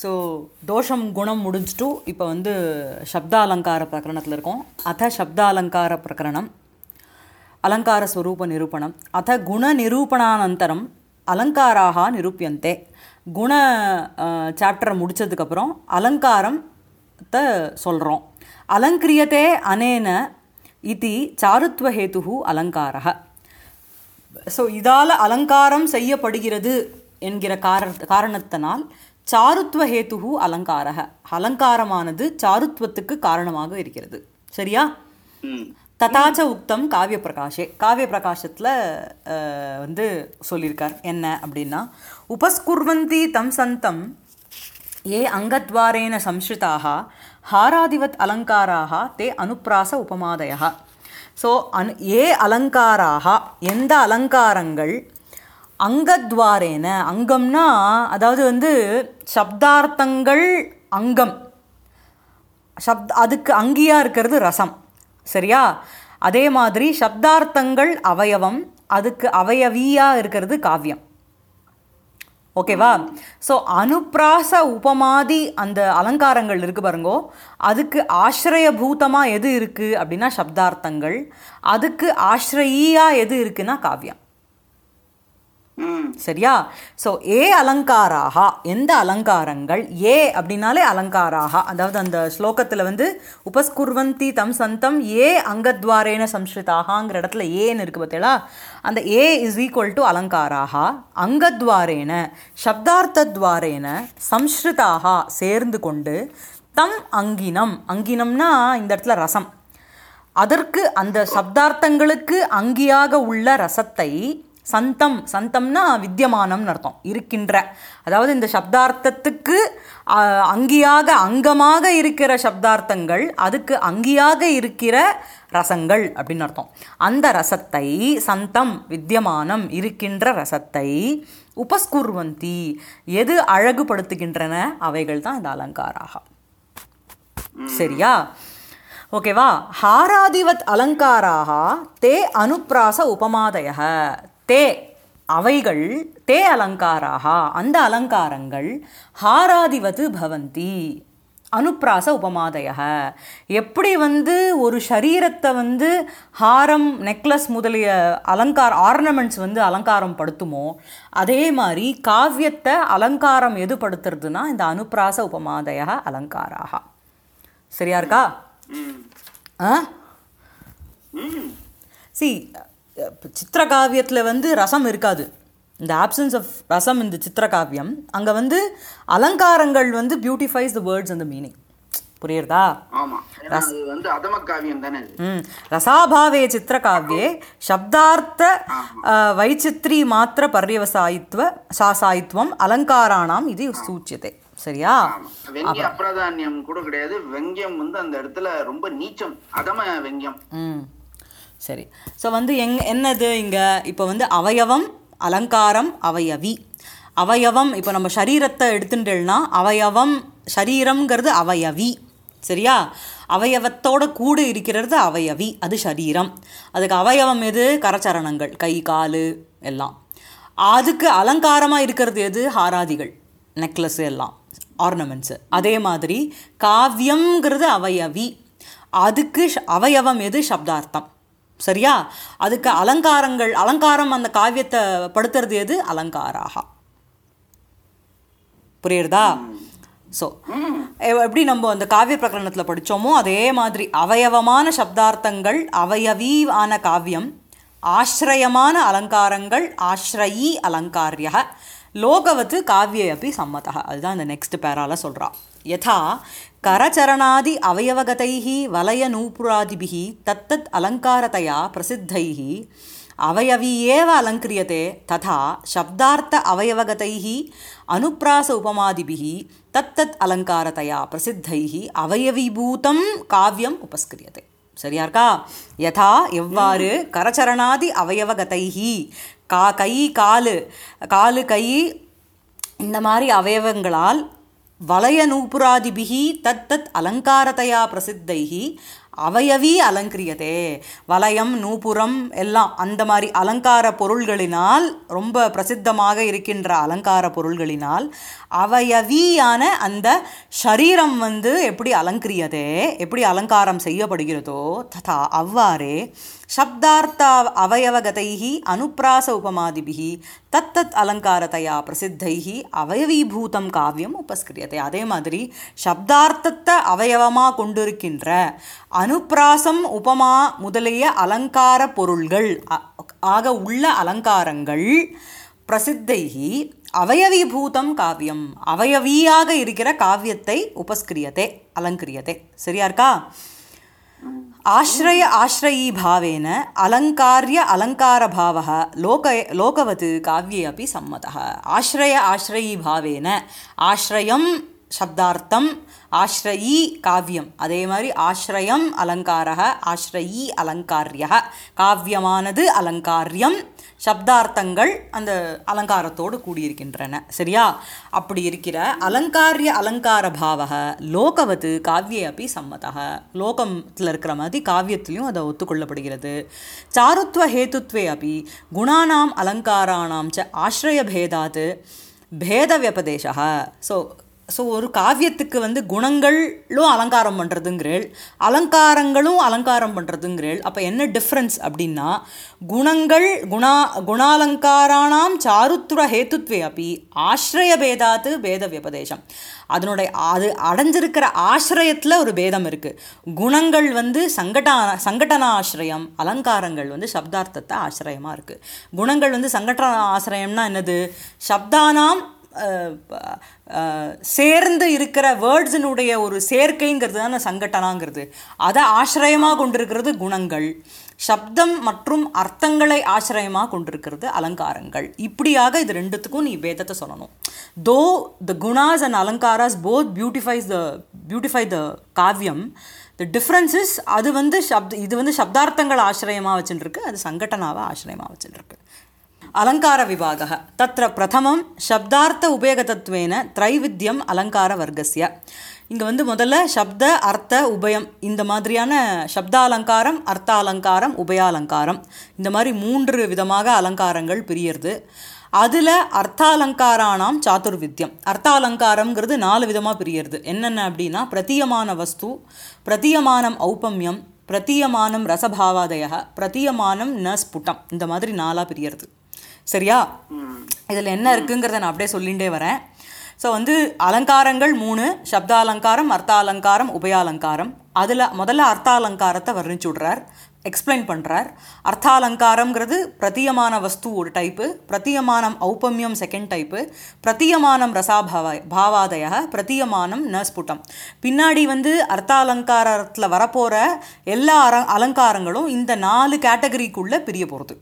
So தோஷம் குணம் முடிஞ்சிட்டு இப்போ வந்து சப்த அலங்கார பிரகரணத்தில் இருக்கோம் அத சப்த அலங்கார பிரகரணம் அலங்கார ஸ்வரூப நிரூபணம் அத குண நிரூபணானந்தரம் அலங்காராக நிரூபியந்தே குண சாப்டரை முடித்ததுக்கப்புறம் அலங்காரத்தை சொல்கிறோம் அலங்கிரியத்தே அனேன இது சாருத்வஹேது அலங்காரः ஸோ இதால் அலங்காரம் செய்யப்படுகிறது என்கிற கார காரணத்தினால் சாருத்வ ஹேத்துகு அலங்காரக அலங்காரமானது சாருத்வத்துக்கு காரணமாக இருக்கிறது சரியா ம் ததாச்ச உக்தம் காவிய பிரகாஷே காவிய பிரகாசத்தில் வந்து சொல்லியிருக்கார் என்ன அப்படின்னா உபஸ்குர்வந்தி தம் சந்தம் ஏ அங்கத்வாரேன சம்ஸ்ருதாக ஹாராதிவத் அலங்காராக தே அனுப்ராச உபமாதய ஸோ அனு ஏ அலங்காராக எந்த அலங்காரங்கள் அங்கத்வாரேன அங்கம்னா அதாவது வந்து சப்தார்த்தங்கள் அங்கம் சப்த அதுக்கு அங்கியா இருக்கிறது ரசம் சரியா அதே மாதிரி சப்தார்த்தங்கள் அவயவம் அதுக்கு அவயவியா இருக்கிறது காவியம் ஓகேவா ஸோ அனுப்ராச உபமாதி அந்த அலங்காரங்கள் இருக்கு பாருங்கோ அதுக்கு ஆசிரயபூதமாக எது இருக்குது அப்படின்னா சப்தார்த்தங்கள் அதுக்கு ஆசிரயியா எது இருக்குன்னா காவியம் ம் சரியா ஸோ ஏ அலங்காராக எந்த அலங்காரங்கள் ஏ அப்படின்னாலே அலங்காராக அதாவது அந்த ஸ்லோகத்தில் வந்து உபஸ்குர்வந்தி தம் சந்தம் ஏ அங்கத்வாரேன சம்ஸ்ருதாகங்கிற இடத்துல ஏன்னு இருக்கு பார்த்தீங்களா அந்த ஏ இஸ் ஈக்குவல் டு அலங்காராக அங்கத்வாரேன சப்தார்த்தத்வாரேன சம்ஸ்ருதாக சேர்ந்து கொண்டு தம் அங்கினம் அங்கினம்னா இந்த இடத்துல ரசம் அதற்கு அந்த சப்தார்த்தங்களுக்கு அங்கியாக உள்ள ரசத்தை சந்தம் சந்தம்னா வித்தியமானம்னு அர்த்தம் இருக்கின்ற அதாவது இந்த சப்தார்த்தத்துக்கு ஆ, அங்கியாக அங்கமாக இருக்கிற சப்தார்த்தங்கள் அதுக்கு அங்கியாக இருக்கிற ரசங்கள் அப்படின்னு அர்த்தம் அந்த ரசத்தை சந்தம் வித்தியமானம் இருக்கின்ற ரசத்தை உபஸ்குர்வந்தி எது அழகுபடுத்துகின்றன அவைகள் தான் இந்த அலங்காராக சரியா ஓகேவா ஹாராதிவத் அலங்காராக தே அனுப்ராச உபமாதய தே அவைகள் தே அலங்காராக அந்த அலங்காரங்கள் ஹாராதிவது பவந்தி அனுப்ராச உபமாதய எப்படி வந்து ஒரு சரீரத்தை வந்து ஹாரம் நெக்லஸ் முதலிய அலங்கார ஆர்னமெண்ட்ஸ் வந்து அலங்காரம் படுத்துமோ அதே மாதிரி காவியத்தை அலங்காரம் எது படுத்துறதுன்னா இந்த அனுப்ராச உபமாதய அலங்காராக சரியா இருக்கா ம் ஆ ம் சி சித்திரகாவியத்தில் வந்து ரசம் இருக்காது இந்த ஆப்சன்ஸ் ஆஃப் ரசம் இந்த சித்திரகாவியம் அங்கே வந்து அலங்காரங்கள் வந்து பியூட்டிஃபைஸ் த வேர்ட்ஸ் அந்த மீனிங் புரியுறதா ஆமா ஏன்னா அது வந்து அதம காவியம் தானே அது ம் ரசாபாவே சித்திரகாவியே சப்தார்த்த ஆ, வைச்சித்ரி மாத்திர பர்யவசாயித்வ சாசாயித்வம் அலங்காராணாம் இது சூச்சியத்தை சரியா ஆமா வெங்கிய அப்பிரதானியம் கூட கிடையாது வெங்கியம் வந்து அந்த இடத்துல ரொம்ப நீச்சம் அதம வெங்கியம் ம் சரி ஸோ வந்து எங் என்னது இங்கே இப்போ வந்து அவயவம் அலங்காரம் அவயவி அவயவம் இப்போ நம்ம சரீரத்தை எடுத்துட்டேன்னா அவயவம் சரீரம்ங்கிறது அவயவி சரியா அவயவத்தோட கூட இருக்கிறது அவயவி அது சரீரம் அதுக்கு அவயவம் எது கரச்சரணங்கள் கை கால் எல்லாம் அதுக்கு அலங்காரமாக இருக்கிறது எது ஹாராதிகள் நெக்லஸ் எல்லாம் ஆர்னமெண்ட்ஸு அதே மாதிரி காவியம்ங்கிறது அவயவி அதுக்கு ஷ- அவயவம் எது சப்தார்த்தம் சரியா அதுக்கு அலங்காரங்கள் அலங்காரம் அந்த காவியத்தை படுத்துறது எது அலங்காராக புரியுறதா ஸோ எப்படி நம்ம அந்த காவிய பிரகரணத்தில் படித்தோமோ அதே மாதிரி அவயவமான சப்தார்த்தங்கள் அவயவீவான காவியம் ஆசிரயமான அலங்காரங்கள் ஆசிரயி அலங்காரிய லோகவத்து காவியே அப்படி சம்மதः அதுதான் இந்த நெக்ஸ்ட் பேரால சொல்றா யதா கரச்சரணாதி அவயவகதைः வலயநூபுராதிபிः தத்தத் அலங்காரतया பிரசித்தைः அவயவி ஏவ அலங்கிரியते ததா சப்தார்த்த அவயவகதைः அனுப்ராச உபமாதிபிः தத்தத் அலங்காரतया பிரசித்தைः அவயவிபூதம் காவியம் உபஸ்கிரியते சரியா இருக்கா யதா எவ்வாறு கரச்சரணாதி அவயவகதைஹி கா கை காலு காலு கை இந்த மாதிரி அவயவங்களால் வலய நூபுராதிபிகி தத் தத் அலங்காரத்தையா பிரசித்தைஹி அவயவி அலங்கிரியதே வலயம் நூபுரம் எல்லாம் அந்த மாதிரி அலங்கார பொருள்களினால் ரொம்ப பிரசித்தமாக இருக்கின்ற அலங்கார பொருள்களினால் அவயவியான அந்த ஷரீரம் வந்து எப்படி அலங்கிரியதே எப்படி அலங்காரம் செய்யப்படுகிறதோ ததா அவ்வாறே சப்தார்த்த அவயவகதைः அனுப்ராச உபமாதிபிः தத்தத் அலங்காரத்தையா பிரசித்தைः அவயவீபூதம் காவியம் உபஸ்கிரியத்தை அதே மாதிரி சப்தார்த்தத்தை அவயவமாக கொண்டிருக்கின்ற அனுப்ராசம் உபமா முதலிய அலங்கார பொருள்கள் அ- ஆக உள்ள அலங்காரங்கள் பிரசித்தைகி அவயவீபூதம் காவியம் அவயவியாக இருக்கிற காவியத்தை உபஸ்கிரியதே அலங்கிரியதே சரியா இருக்கா आश्रय आश्रयी भावेन अलङ्कार्य अलङ्कारभावः लोक लोकवत् काव्ये अपि सम्मतः आश्रय आश्रयी भावेन ஆශ්ரயம் சப்தார்த்தம் ஆශ්ரயி காவியம் அதே மாதிரி ஆශ්ரயம் அலங்காரः ஆශ්ரயி அலங்காரிய காவியமானது அலங்காரியம் சப்தார்த்தங்கள் அந்த அலங்காரத்தோடு கூடியிருக்கின்றன சரியா அப்படி இருக்கிற அலங்காரிய அலங்கார பாவக லோகவத்து காவியே அப்படி சம்மதக லோகத்தில் இருக்கிற மாதிரி காவியத்திலையும் அதை ஒத்துக்கொள்ளப்படுகிறது சாருத்வ ஹேத்துத்வே அப்படி குணானாம் அலங்காராணாம் ச ஆசிரயபேதாத் பேத வியபதேசா ஸோ ஸோ ஒரு காவியத்துக்கு வந்து குணங்களும் அலங்காரம் பண்ணுறதுங்கிறேள் அலங்காரங்களும் அலங்காரம் பண்ணுறதுங்கிறேள் அப்போ என்ன டிஃப்ரென்ஸ் அப்படின்னா குணங்கள் குணா குணாலங்காராணாம் சாருத்ர ஹேத்துத்வே அப்படி ஆசிரய பேதாத்து பேத வியபதேசம் அதனுடைய அது அடைஞ்சிருக்கிற ஆசிரயத்தில் ஒரு பேதம் இருக்குது குணங்கள் வந்து சங்கடா சங்கடன ஆசிரயம் அலங்காரங்கள் வந்து சப்தார்த்தத்தை ஆசிரயமாக இருக்குது குணங்கள் வந்து சங்கடன ஆசிரயம்னா என்னது சப்தானாம் அஹ், அஹ், சேர்ந்து இருக்கிற வேர்ட்ஸினுடைய ஒரு சேர்க்கைங்கிறது தானே சங்கட்டனாங்கிறது அதை ஆசிரயமாக கொண்டிருக்கிறது குணங்கள் சப்தம் மற்றும் அர்த்தங்களை ஆசிரயமாக கொண்டிருக்கிறது அலங்காரங்கள் இப்படியாக இது ரெண்டுத்துக்கும் நீ பேதத்தை சொல்லணும் though the gunas and alankaras both beautifies the beautify the kavyam the difference is அது வந்து சப்த இது வந்து சப்தார்த்தங்கள் ஆசிரயமாக வச்சுருக்கு அது சங்கட்டனாவை ஆசிரயமாக வச்சுருக்கு अलङ्कारविभागः तत्र प्रथमं शब्दार्थ उभयगतत्वेन त्रैविध्यम् अलङ्कारवर्गस्य இங்கே வந்து முதல்ல சப்த அர்த்த உபயம் இந்த மாதிரியான சப்த அலங்காரம் அர்த்த அலங்காரம் உபயாலங்காரம் இந்த மாதிரி மூன்று விதமாக அலங்காரங்கள் பிரியறது அதில் அர்த்தாலங்காரானாம் சாதுர்வித்யம் அர்த்தாலங்காரம்ங்கிறது நாலு விதமாக பிரியறது என்னென்ன அப்படின்னா பிரதீயமான வஸ்து பிரதீயமானம் ஔபம்யம் பிரதீயமானம் ரசபாவாதய பிரதீயமானம் ந ஸ்புட்டம் இந்த மாதிரி நாலாக பிரியறது சரியா இதில் என்ன இருக்குங்கிறத நான் அப்படியே சொல்லிகிட்டே வரேன் ஸோ வந்து அலங்காரங்கள் மூணு சப்த அலங்காரம் அர்த்த அலங்காரம் உபயாலங்காரம் அதில் முதல்ல அர்த்த அலங்காரத்தை வர்ணிச்சு விட்றார் எக்ஸ்பிளைன் பண்ணுறார் அர்த்தாலங்காரம்ங்கிறது பிரதீயமான வஸ்து ஒரு டைப்பு பிரதீயமானம் ஔபம்யம் செகண்ட் டைப்பு பிரதீயமானம் ரசாபாவ பாவாதய பிரதீயமானம் ந ஸ்புட்டம் பின்னாடி வந்து அர்த்தாலங்காரத்தில் வரப்போகிற எல்லா அர அலங்காரங்களும் இந்த நாலு கேட்டகரிக்குள்ளே பிரிய போகிறது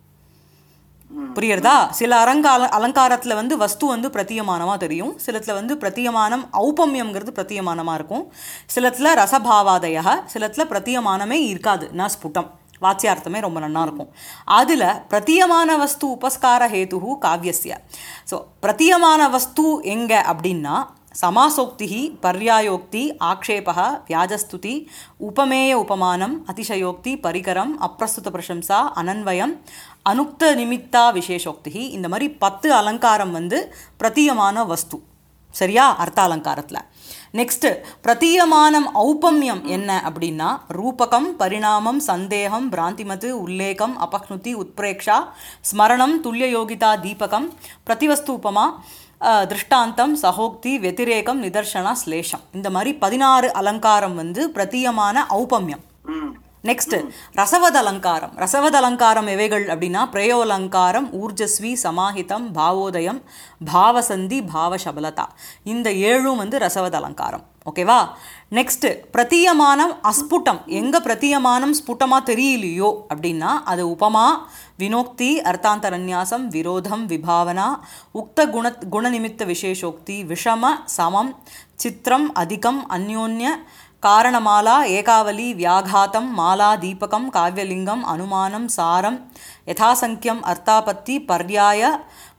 புரியுறதா சில அரங்கால அலங்காரத்தில் வந்து வஸ்து வந்து பிரத்தியமானமாக தெரியும் சிலத்தில் வந்து பிரத்தியமானம் ஔபம்யம்ங்கிறது பிரத்தியமானமாக இருக்கும் சிலத்தில் ரசபாவாதய சிலத்தில் பிரத்தியமானமே இருக்காது நான் ஸ்புட்டம் வாச்சியார்த்தமே ரொம்ப நன்னா இருக்கும் அதில் பிரத்தியமான வஸ்து உபஸ்கார ஹேது காவியஸ்ய ஸோ பிரத்தியமான வஸ்து எங்கே அப்படின்னா சமாசோக்தி பர்யாயோக்தி ஆக்ஷேப வியாஜஸ்துதி உபமேய உபமானம் அதிசயோக்தி பரிகரம் அப்பிரஸ்துத பிரசம்சா அனன்வயம் அனுக்த நிமித்தா விசேஷோக்தி இந்த மாதிரி பத்து அலங்காரம் வந்து பிரத்தியமான வஸ்து சரியா அர்த்த அலங்காரத்தில் நெக்ஸ்ட்டு பிரதீயமானம் ஔபம்யம் என்ன அப்படின்னா ரூபகம் பரிணாமம் சந்தேகம் பிராந்திமத்து உல்லேகம் அபக்னுதி உத்பிரேக்ஷா ஸ்மரணம் துல்லியயோகிதா தீபகம் பிரதிவஸ்து உபமா அஹ், திருஷ்டாந்தம் சகோக்தி வெதிரேகம் நிதர்சனா ஸ்லேஷம் இந்த மாதிரி பதினாறு அலங்காரம் வந்து பிரதீயமான ஔபம்யம் ம் நெக்ஸ்ட் ரசவத அலங்காரம் ரசவத அலங்காரம் எவைகள் அப்படின்னா பிரயோலங்காரம் ஊர்ஜஸ்வி சமாஹிதம் பாவோதயம் பாவசந்தி பாவசபலதா இந்த ஏழும் வந்து ரசவத அலங்காரம் ஓகேவா நெக்ஸ்ட் பிரதீயமானம் அஸ்புட்டம் எங்க பிரதீயமானம் ஸ்புட்டமா தெரியலையோ அப்படின்னா அது உபமா வினோக்தி அர்த்தாந்தரநியாசம் விரோதம் விபாவனா உக்த குண குணநிமித்த விசேஷோக்தி விஷம சமம் சித்திரம் அதிகம் அந்யோன்ய காரணமாலா ஏகாவலி வியாகாத்தம் மாலா தீபகம் காவியலிங்கம் அனுமானம் சாரம் யதாசங்கியம் அர்த்தாபத்தி பர்யாய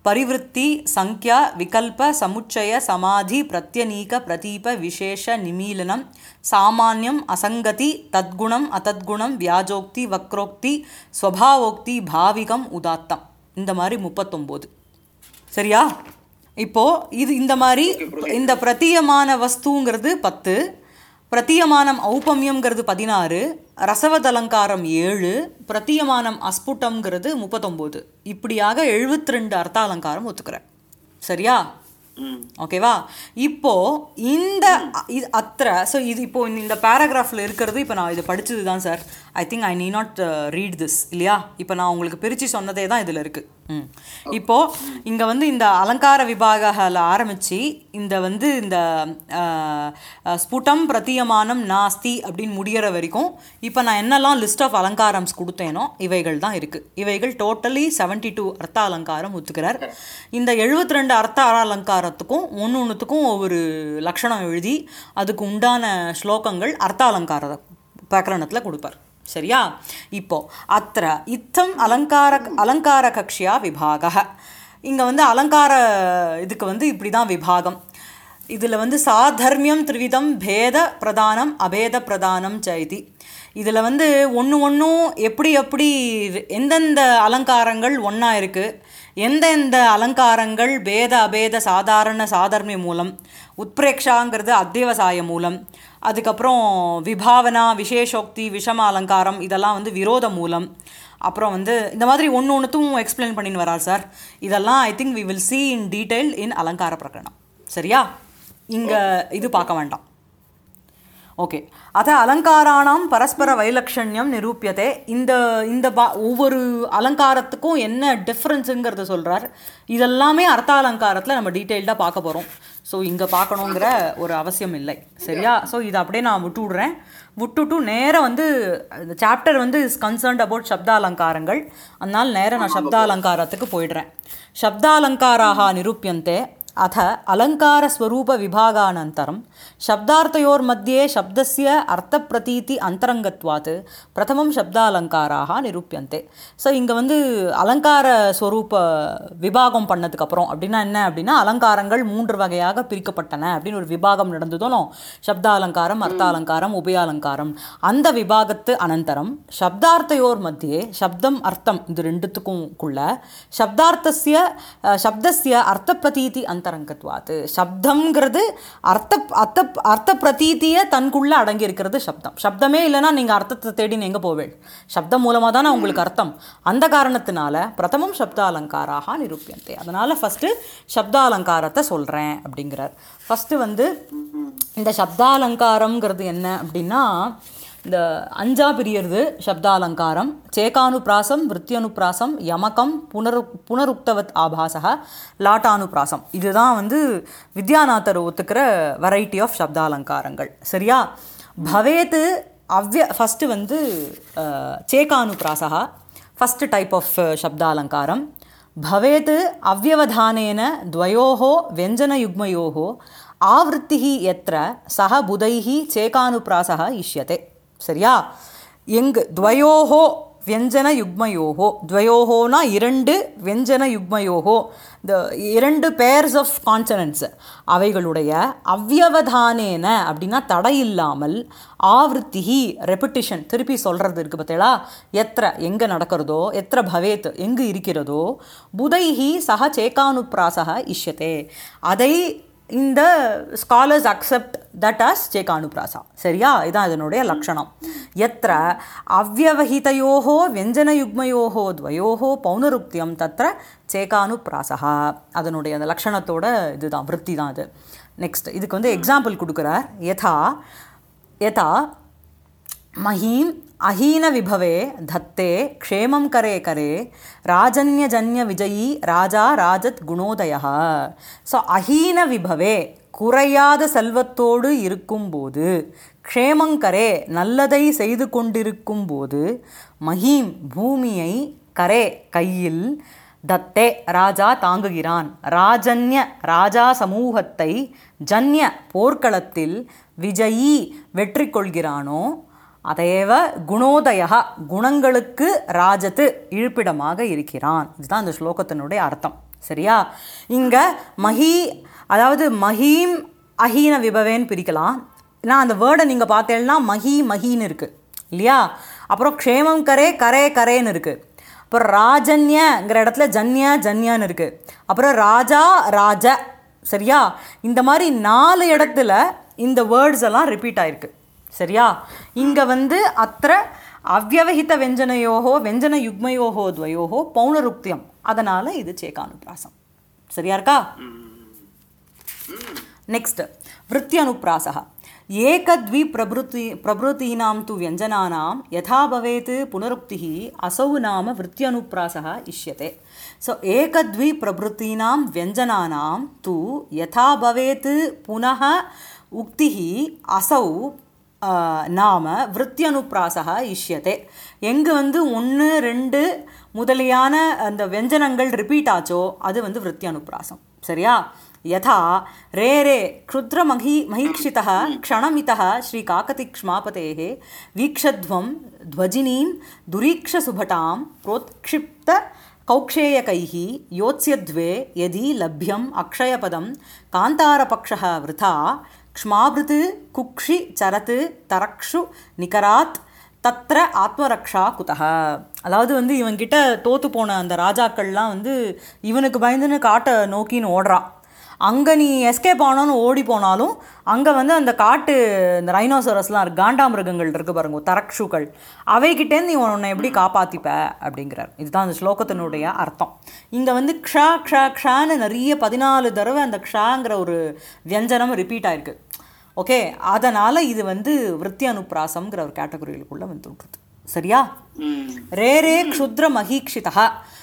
பரிவிருத்தி சங்கியா விகல்ப சமுச்சய சமாதி பிரத்யநீக பிரதீப விசேஷ நிமீலனம் சாமானியம் அசங்கதி தத்குணம் அதத்குணம் வியாஜோக்தி வக்ரோக்தி ஸ்வபாவோக்தி பாவிகம் உதாத்தம் இந்த மாதிரி முப்பத்தொம்போது சரியா இப்போ இது இந்த மாதிரி இந்த பிரத்தியமான வஸ்துங்கிறது பத்து பிரத்தியமானம் ஔபமியம்ங்கிறது பதினாறு ரசவத் அலங்காரம் ஏழு பிரத்தியமானம் அஸ்புட்டம்ங்கிறது முப்பத்தொம்போது இப்படியாக எழுபத்தி ரெண்டு அர்த்த அலங்காரம் ஒத்துக்கிறேன் சரியா ம் ஓகேவா இப்போ இந்த இது அத்திர ஸோ இது இப்போ இந்த- இந்த பேராகிராஃபில் இருக்கிறது இப்போ நான் இது படிச்சது தான் சார் ஐ திங்க் ஐ நீ நாட் ரீட் திஸ் இல்லையா இப்போ நான் உங்களுக்கு பிரித்து சொன்னதே தான் இதில் இருக்குது ம் இப்போ இங்கே வந்து இந்த அலங்கார விபாகத்தில் ஆரம்பித்து இந்த வந்து இந்த அஹ், அஹ், ஸ்புடம் பிரத்தியமானம் நாஸ்தி அப்படின்னு முடிகிற வரைக்கும் இப்போ நான் என்னெல்லாம் லிஸ்ட் ஆஃப் அலங்காரம்ஸ் கொடுத்தேனோ இவைகள் தான் இருக்குது இவைகள் டோட்டலி 72 டூ அர்த்த அலங்காரம் ஒத்துக்கிறார் இந்த 72 ரெண்டு அர்த்த அலங்காரத்துக்கும் ஒன்று ஒன்றுத்துக்கும் ஒவ்வொரு லக்ஷணம் எழுதி அதுக்கு உண்டான ஸ்லோகங்கள் அர்த்த அலங்கார பிரகரணத்தில் கொடுப்பார் சரியா இப்போ அத்திர இத்தம் அலங்கார அலங்கார கக்ஷியா விபாக இங்கே வந்து அலங்கார இதுக்கு வந்து இப்படி தான் விபாகம் இதில் வந்து சாதர்மியம் த்ரிவிதம் பேத பிரதானம் அபேத பிரதானம் சைதி இதில் வந்து ஒன்று ஒன்றும் எப்படி எப்படி எந்தெந்த அலங்காரங்கள் ஒன்றா இருக்குது எந்தெந்த அலங்காரங்கள் பேத அபேத சாதாரண சாதர்மிய மூலம் உத்பிரேக்ஷாங்கிறது அத்தியவசாய மூலம் அதுக்கப்புறம் விபாவனா விசேஷோக்தி விஷம அலங்காரம் இதெல்லாம் வந்து விரோத மூலம் அப்புறம் வந்து இந்த மாதிரி ஒன்று ஒன்றுத்தும் எக்ஸ்பிளைன் பண்ணின்னு வரார் சார் இதெல்லாம் I think we will see in detail in alankara prakaranam சரியா இங்கே இது பார்க்க வேண்டாம் ஓகே அத அலங்காராணாம் பரஸ்பர வைலக்ஷண்யம் நிரூபியதே இந்த இந்த பா ஒவ்வொரு அலங்காரத்துக்கும் என்ன டிஃப்ரென்ஸுங்கிறத சொல்கிறார் இதெல்லாமே அர்த்த அலங்காரத்தில் நம்ம டீட்டெயில்டாக பார்க்க போகிறோம் ஸோ இங்கே பார்க்கணுங்கிற ஒரு அவசியம் இல்லை சரியா ஸோ இதை அப்படியே நான் விட்டு விடுறேன் விட்டுட்டு நேராக வந்து இந்த சாப்டர் வந்து இஸ் கன்சர்ன்ட் அபவுட் சப்த அலங்காரங்கள் அதனால் நேராக நான் சப்த அலங்காரத்துக்கு போயிடுறேன் சப்தாலங்காராக நிரூபியந்தே अथ अलङ्कारस्वरूपविभागानन्तरं शब्दार्थयोर्मध्ये शब्दस्य अर्थप्रतीति अन्तरङ्गत्वात् प्रथमं शब्दालङ्काराः निरूप्यन्ते ஸோ இங்கே வந்து அலங்கார ஸ்வரூப விபாகம் பண்ணதுக்கப்புறம் அப்படின்னா என்ன அப்படின்னா அலங்காரங்கள் மூன்று வகையாக பிரிக்கப்பட்டன அப்படின்னு ஒரு விபாகம் நடந்ததும் சப்தாலங்காரம் அர்த்தாலங்காரம் உபயாலங்காரம் அந்த விபாகத்து அனந்தரம் சப்தார்த்தையோர் மத்தியே சப்தம் அர்த்தம் இது ரெண்டுத்துக்கும் குள்ள சப்தார்த்தஸ்ய அஹ், சப்தஸ்ய அர்த்த பிரதீதி அந்தரங்கத்வாத்து சப்தம்ங்கிறது அர்த்த அர்த்த அர்த்த பிரதீதியை தனக்குள்ள அடங்கி இருக்கிறது சப்தம் சப்தமே இல்லைன்னா நீங்கள் அர்த்தத்தை தேடி எங்கே போவேள் சப்தம் மூலமாக தானே உங்களுக்கு அர்த்தம் அந்த காரணத்தினால பிரதமம் சப்தாலங்காராக நிரூபியந்தே அதனால் ஃபஸ்ட்டு சப்தாலங்காரத்தை சொல்கிறேன் அப்படிங்கிறார் ஃபஸ்ட்டு வந்து இந்த சப்தாலங்காரம்ங்கிறது என்ன அப்படின்னா இந்த அஞ்சா பிரியறது சப்தாலங்காரம் சேகானுப்பிராசம் விருத்தியனுப்பிராசம் யமகம் புனரு புனருக்தவத் ஆபாசக லாட்டானுப்பிராசம் இதுதான் வந்து வித்யாநாதர் ஒத்துக்கிற வெரைட்டி ஆஃப் சப்தாலங்காரங்கள் சரியா பவேத்து அவ்ய ஃபஸ்ட்டு வந்து அஹ், சேகானுப்பிராசகா ஃபஸ்ட் டைப் ஆஃப் शब्दालङ्कारं भवेत् अव्यवधानेन द्वयोः व्यञ्जनयुग्मयोः आवृत्तिः यत्र सः बुधैः चेकानुप्रासः इष्यते சரியா எங்கு द्वयोः व्यञ्जनयुग्मयोः द्वयोःனா இரண்டு व्यञ्जनयुग्मयोः இந்த இரண்டு பேர்ஸ் ஆஃப் கான்சனன்ட்ஸ் அவைகளுடைய அவ்யவதானேன அப்படின்னா தடையில்லாமல் ஆவருத்திஹி ரெப்பிட்டிஷன் திருப்பி சொல்கிறது இருக்குது பார்த்தீங்களா எத்திர எங்கே நடக்கிறதோ எத்திர பவேத் எங்கு இருக்கிறதோ புதைஹி சக சேகானுப்ராசக இஷ்யத்தே அதை இந்த scholars accept that as chekanuprasa சரியா இதான் இதனுடைய லக்ஷணம் எத்திர அவ்வவஹிதையோः व्यञ्जनयुग्मयोः द्वयोः பௌனருக்தியம் தத்திர சேகானுப்ராசகா அதனுடைய அந்த லக்ஷணத்தோட இதுதான் விற்பி தான் அது நெக்ஸ்ட் இதுக்கு வந்து எக்ஸாம்பிள் கொடுக்குறார் யதா யதா महीं अहीनविभवे धत्ते क्षेमं करे करे ராஜன்யஜன்யவிஜயி ராஜா ராஜத் குணோதயா ஸோ அஹீன விபவே குறையாத செல்வத்தோடு இருக்கும்போது க்ஷேமங்கரே நல்லதை செய்து கொண்டிருக்கும்போது மஹீம் பூமியை கரே கையில் தத்தே ராஜா தாங்குகிறான் ராஜன்ய ராஜா சமூகத்தை ஜன்ய போர்க்களத்தில் விஜயி வெற்றி கொள்கிறானோ அதேவ குணோதய குணங்களுக்கு ராஜத்து இழிப்பிடமாக இருக்கிறான் இதுதான் அந்த ஸ்லோகத்தினுடைய அர்த்தம் சரியா இங்கே மஹி அதாவது மஹீம் அஹீன விபவேன்னு பிரிக்கலாம் நான் அந்த வேர்டை நீங்கள் பார்த்தேன்னா மஹி மஹின்னு இருக்குது இல்லையா அப்புறம் க்ஷேமம் கரே கரே கரேன்னு இருக்குது அப்புறம் ராஜன்யங்கிற இடத்துல ஜன்யா ஜன்யான்னு இருக்குது அப்புறம் ராஜா ராஜ சரியா இந்த மாதிரி நாலு இடத்துல இந்த வேர்ட்ஸ் எல்லாம் ரிப்பீட் ஆயிருக்கு சரியா இங்கே வந்து அத்த அவ்வவஹித வெஞ்சனையோகோ வெஞ்சன யுக்மயோகோ துவயோகோ பௌனருக்தியம் அதனால் இது சேகானுப்ராசம் சரியா இருக்கா नेक्स्ट् वृत्त्यनुप्रासः एकद्वि प्रभृति प्रभृतीनां तु व्यञ्जनानां यथा भवेत् पुनरुक्तिः असौ नाम वृत्त्यनुप्रासः इष्यते सो एकद्वि प्रभृतीनां व्यञ्जनानां तु यथा भवेत् पुनः उक्तिः असौ ஆஹ், நாம விருத்தியனுப்பிராசக இஷ்யதே எங்கு வந்து ஒன்று ரெண்டு முதலியான அந்த வெஞ்சனங்கள் ரிப்பீட் ஆச்சோ அது வந்து விருத்தியனுப்பிராசம் சரியா யதா ரே ரே க்ஷுத்ரமகி மகீक्षितः क्षणमितः श्रीकाकतिक्ष्मापतेः वीक्षध्वं ध्वजिनीं दुरीक्षसुभटां प्रोत्क्षिप्त कौक्षेयकैः योत्स्यद्वे यदि लभ्यम् अक्षयपदं कान्तारपक्षः वृथा क्ष्माभृत् कुक्षि चरत् तरक्षु निकरात् தத்ர ஆத்மரக்ஷா குதக அதாவது வந்து இவன்கிட்ட தோத்து போன அந்த ராஜாக்கள்லாம் வந்து இவனுக்கு பயந்துன்னு காட்டை நோக்கின்னு ஓடுறான் அங்கே நீ எஸ்கேப் ஆனோன்னு ஓடி போனாலும் அங்கே வந்து அந்த காட்டு இந்த ரைனோசரஸ்லாம் இருக்கு காண்டாமிருகங்கள் இருக்கு பாருங்க தரக்ஷுக்கள் அவைகிட்டேருந்து நீ உன்னை எப்படி காப்பாற்றிப்ப அப்படிங்கிறார் இதுதான் அந்த ஸ்லோகத்தினுடைய அர்த்தம் இங்கே வந்து க்ஷா க்ஷா க்ஷான்னு நிறைய பதினாலு தடவை அந்த க்ஷாங்கிற ஒரு வியஞ்சனம் ரிப்பீட் ஆயிருக்கு ஓகே அதனால் இது வந்து விருத்தி அனுப்பிராசம்ங்கிற ஒரு கேட்டகரியிலுக்குள்ளே வந்து விட்டுருது சரியா ம் ரே ரே க்ஷுத்ர மகீக்ஷிதா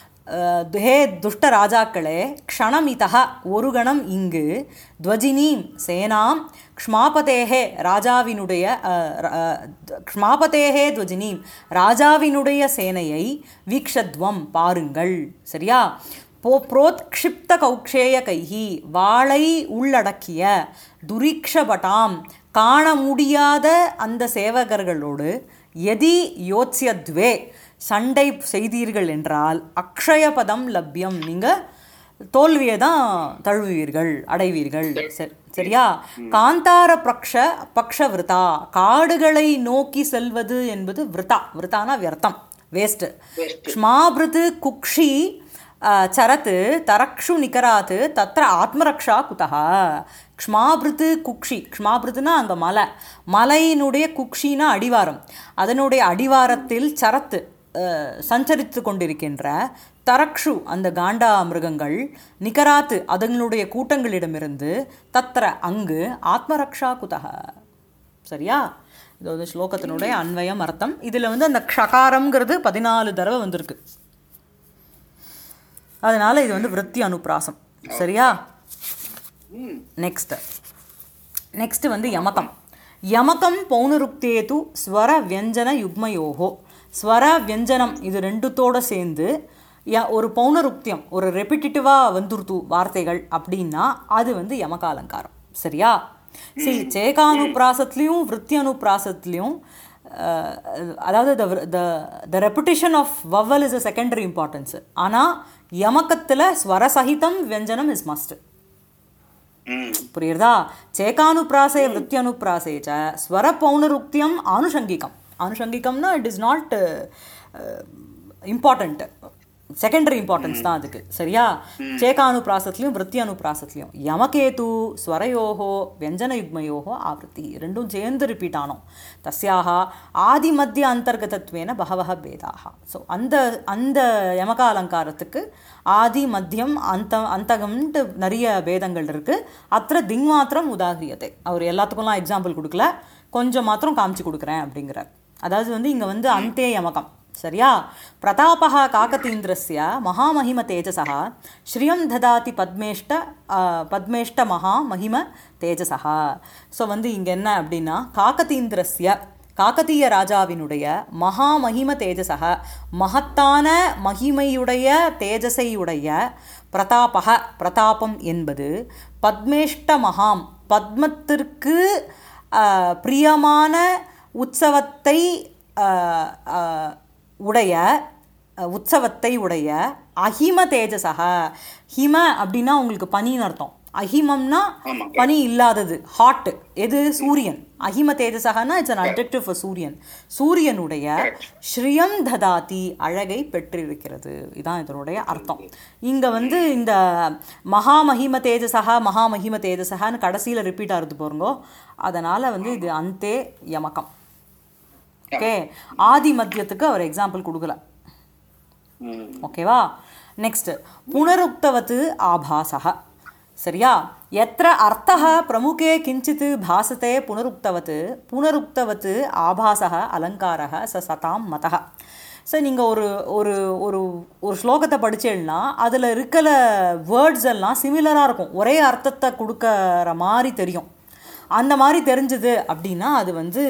ஹே துஷ்ட ராஜாக்களே க்ஷணமிதா ஒரு கணம் இங்கு துவஜினீம் சேனாம் க்ஷ்மாபதேஹே ராஜாவினுடைய அஹ், ர- அஹ், க்ஷ்மாபதேஹே துவஜினீம் ராஜாவினுடைய சேனையை வீக்ஷத்வம் பாருங்கள் சரியா போ புரோத்க்ஷிப்த கௌக்ஷேய கைஹி வாளை உள்ளடக்கிய துரீக்ஷபட்டாம் காண முடியாத அந்த சேவகர்களோடு எதி யோத்ஸ்யத்வே சண்டை செய்தீர்கள் என்றால் அக்ஷயபதம் லப்யம் நீங்கள் தோல்வியை தான் தழுவுவீர்கள் அடைவீர்கள் சரி சரியா காந்தார பக்ஷ பக்ஷ விரதா காடுகளை நோக்கி செல்வது என்பது விரதா விரதானா வியர்த்தம் வேஸ்ட் க்ஷ்மாபிருது குக்ஷி அஹ், சரத் தரக்ஷு நிகராத் தத்திர ஆத்மரக்ஷா குதः க்ஷ்மாபிருத்து குக்ஷி க்ஷ்மாபிருத்துனா அங்கே மலை மலையினுடைய குக்ஷினா அடிவாரம் அதனுடைய அடிவாரத்தில் சரத்து அஹ், சஞ்சரித்து கொண்டிருக்கின்ற தரக்ஷு அந்த காண்டா மிருகங்கள் நிகராத்து அதுங்களுடைய கூட்டங்களிடமிருந்து தத்திர அங்கு ஆத்மரக்ஷா குதக சரியா இது வந்து ஸ்லோகத்தினுடைய அன்வயம் அர்த்தம் இதில் வந்து அந்த க்ஷகாரம்ங்கிறது பதினாலு தடவை வந்திருக்கு அதனால இது வந்து விருத்தி அனுப்பிராசம் சரியா நெக்ஸ்ட் நெக்ஸ்ட் வந்து யமகம் யமகம் பௌனருக்தேது ஸ்வர வியஞ்சன யுக்மயோகோ ஸ்வர வியஞ்சனம் இது ரெண்டுத்தோட சேர்ந்து ய- ஒரு பௌனருக்தியம் ஒரு ரெப்பிட்டிட்டிவாக வந்துருத்து வார்த்தைகள் அப்படின்னா அது வந்து யமக அலங்காரம் சரியா சரி சேகானுப்பிராசத்துலேயும் விருத்தி அனுப்பிராசத்துலேயும் அதாவது the the the repetition of vowel is a secondary importance ஆனால் யமகத்தில் ஸ்வரசகிதம் வியஞ்சனம் இஸ் மஸ்ட் ம் புரியுறதா சேகானுப்பிராசே விருத்தியனுப்பிராசே ச ஸ்வர பௌனருக்தியம் ஆனுஷங்கிகம் ஆனுஷங்கிகம்னா it is not important secondary importance தான் அதுக்கு சரியா சேகானுப்பிராசத்துலையும் விருத்தி அனுப்பிராசத்துலையும் யமகேது ஸ்வரயோகோ வியஞ்சனயுக்மயோகோ ஆவೃತ್ತಿ ரெண்டும் சேர்ந்து ரிப்பீட் ஆனோம் தஸ்யாக ஆதிமத்திய அந்தர்கதத்வேன பகவக பேதாக ஸோ அந்த அந்த யமக அலங்காரத்துக்கு ஆதி மத்தியம் அந்த அந்தகம்ன்ட்டு நிறைய பேதங்கள் இருக்குது அத்த திங் மாத்திரம் உதாகிரியத்தை அவர் எல்லாத்துக்கும்லாம் எக்ஸாம்பிள் கொடுக்கல கொஞ்சம் மாத்திரம் காமிச்சு கொடுக்குறேன் அப்படிங்கிறார் அதாவது வந்து இங்கே வந்து அந்தே யமகம் சரியா பிரதாபः காகதீந்திரस्य மகாமகிம தேஜசः ஸ்ரீயம் ததாதி பத்மேஷ்ட ஆ, பத்மேஷ்ட மகாமகிம தேஜசः ஸோ வந்து இங்கே என்ன அப்படின்னா காகதீந்திரஸ்ய காகதீய ராஜாவினுடைய மகாமகிம தேஜசக மகத்தான மகிமையுடைய தேஜசையுடைய பிரதாபக பிரதாபம் என்பது பத்மேஷ்ட மகாம் பத்மத்திற்கு ஆஹ், பிரியமான உற்சவத்தை ஆஹ், ஆஹ், உடைய அஹ், உற்சவத்தை உடைய அஹிம தேஜசக ஹிம அப்படின்னா உங்களுக்கு பனின்னு அர்த்தம் அஹிமம்னா ஆமா. பனி இல்லாதது ஹாட் எது சூரியன் அஹிம தேஜசகனா இட்ஸ் அன் அட்ஜெக்டிவ் ஃபார் சூரியன் சூரியனுடைய ஸ்ரீயம் ததாதி அழகை பெற்றிருக்கிறது இதான் இதனுடைய அர்த்தம் இங்க வந்து இந்த மகாமகிம தேஜசக மகாமகிம தேஜசகன்னு கடைசியில ரிப்பீட் ஆகுது பாருங்கோ அதனால வந்து இது அந்தே யமகம் ஓகே ஆதி மத்தியத்துக்கு அவர் எக்ஸாம்பிள் கொடுக்கல ம். ஓகேவா நெக்ஸ்ட் புனருக்தவத் ஆபாசः சரியா எத்திர அர்த்தः பிரமுகே கிஞ்சித் பாசते புனருக்தவத் புனருக்தவத் ஆபாசः அலங்காரः ச சதாம் மதः ஸோ நீங்கள் ஒரு ஒரு ஒரு ஒரு ஸ்லோகத்தை படிச்சேன்னா அதில் இருக்கிற வேர்ட்ஸ் எல்லாம் சிமிலராக இருக்கும் ஒரே அர்த்தத்தை கொடுக்கற மாதிரி தெரியும் அந்த மாதிரி தெரிஞ்சது அப்படின்னா அது வந்து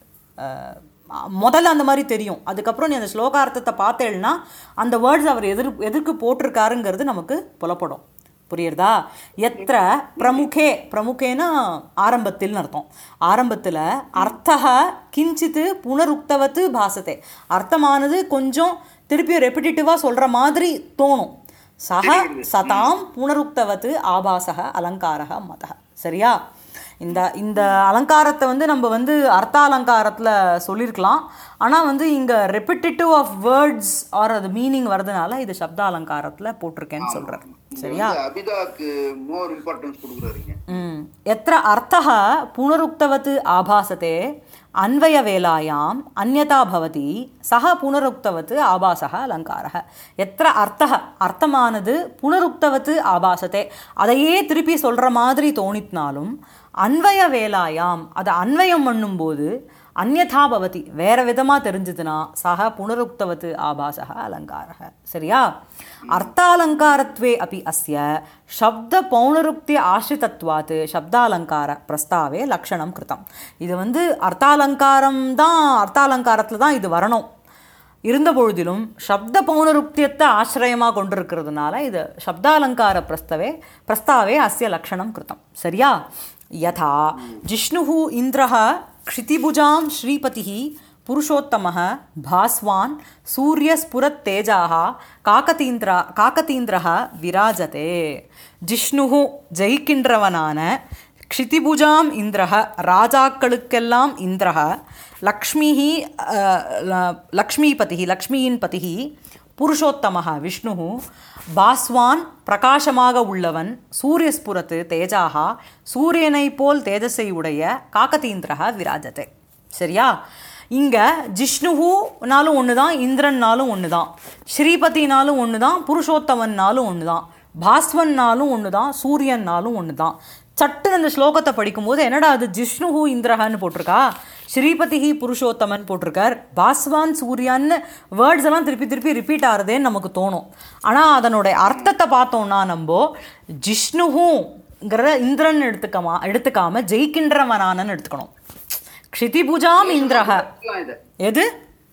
அஹ், முதல்ல அந்த மாதிரி தெரியும் அதுக்கப்புறம் நீ அந்த ஸ்லோகார்த்தத்தை பார்த்தேன்னா அந்த வேர்ட்ஸ் அவர் எதிர் எதற்கு போட்டிருக்காருங்கிறது நமக்கு புலப்படும் புரியுறதா எத்திர பிரமுகே பிரமுகேனா ஆரம்பத்தில்னு அர்த்தம் ஆரம்பத்தில் அர்த்தக கிஞ்சித்து புனருக்தவத்து பாசத்தை அர்த்தமானது கொஞ்சம் திருப்பி ரெப்பிட்டேட்டிவாக சொல்கிற மாதிரி தோணும் சக சதாம் புனருக்தவத்து ஆபாசக அலங்காரக மதக சரியா இந்த இந்த அலங்காரத்தை வந்து நம்ம வந்து அர்த்த அலங்காரத்தில் சொல்லியிருக்கலாம் ஆனால் வந்து இங்கே ரெப்பிட்டேட்டிவ் ஆஃப் வேர்ட்ஸ் ஆர் அது மீனிங் வரதுனால இது சப்த அலங்காரத்தில் போட்டிருக்கேன்னு சொல்கிறார் சரியா வந்து அபிதாக்கு மோர் இம்பார்ட்டன்ஸ் கொடுக்குறாருங்க ம் यत्र अर्थः पुनरुक्तवत् आभासते अन्वयवेलायाम् अन्यथा भवति सः पुनरुक्तवत् आभासः अलङ्कारः यत्र अर्थः அர்த்தமானது புனருக்தவத்து ஆபாசத்தை அதையே திருப்பி சொல்கிற மாதிரி தோணித்னாலும் அன்வய வேலாயாம் அதை அன்வயம் பண்ணும்போது அந்யதா பவதி வேற விதமாக தெரிஞ்சதுன்னா சக புனருக்தவத்து ஆபாசக அலங்காரக சரியா அர்த்தாலங்காரத்வே அப்படி அஸ்ய சப்த பௌனருக்தி ஆசிரிதத்வாத் சப்தாலங்கார பிரஸ்தாவே லக்ஷணம் கிருத்தம் இது வந்து அர்த்தாலங்காரம் தான் அர்த்தாலங்காரத்தில் தான் இது வரணும் இருந்த பொழுதிலும் சப்த பௌனருக்தியத்தை ஆசிரியமாக கொண்டிருக்கிறதுனால இது சப்தாலங்கார பிரஸ்தவே பிரஸ்தாவே அஸ்ய லக்ஷணம் கிருத்தம் சரியா யதா ஜிஷ்ணு இந்திரः क्षितिभुजां श्रीपतिः पुरुषोत्तमः भास्वान् सूर्यस्फुरत्तेजाः काकतीन्द्र काकतीन्द्रः विराजते जिष्णुः ஜெயிக்கின்றவனான க்ஷிதிபுஜாம் இந்திரஹ ராஜாக்களுக்கெல்லாம் இந்திரஹ லக்ஷ்மிஹி அஹ், ல- லக்ஷ்மிபதிஹி லக்ஷ்மியின் பதிஹி புருஷோத்தமः விஷ்ணு பாஸ்வான் பிரகாசமாக உள்ளவன் சூரியஸ்புரத்து தேஜாகா சூரியனை போல் தேஜஸை உடைய காக்கதீந்திரஹ விராஜத்தை சரியா இங்கே ஜிஷ்ணுனாலும் ஒன்று தான் இந்திரன்னாலும் ஒன்று தான் ஸ்ரீபதினாலும் ஒன்று தான் புருஷோத்தமன்னாலும் ஒன்று தான் பாஸ்வன்னாலும் ஒன்று தான் சூரியன்னாலும் ஒன்று தான் சட்டுன்னு அந்த ஸ்லோகத்தை படிக்கும்போது என்னடா அது ஜிஷ்ணுஹு இந்திரஹன்னு போட்டிருக்கா ஸ்ரீபதிஹி புருஷோத்தமன் போட்டிருக்கார் பாஸ்வான் சூர்யான்னு வேர்ட்ஸ் எல்லாம் திருப்பி திருப்பி ரிப்பீட் ஆகுறதேன்னு நமக்கு தோணும் ஆனால் அதனுடைய அர்த்தத்தை பார்த்தோம்னா நம்ம ஜிஷ்ணுஹுங்கிற இந்திரன் எடுத்துக்கமா எடுத்துக்காம ஜெயிக்கின்றவனானன்னு எடுத்துக்கணும் க்ஷிதிபுஜாம் இந்திரஹ எடுத்துக்கலாம் இது எது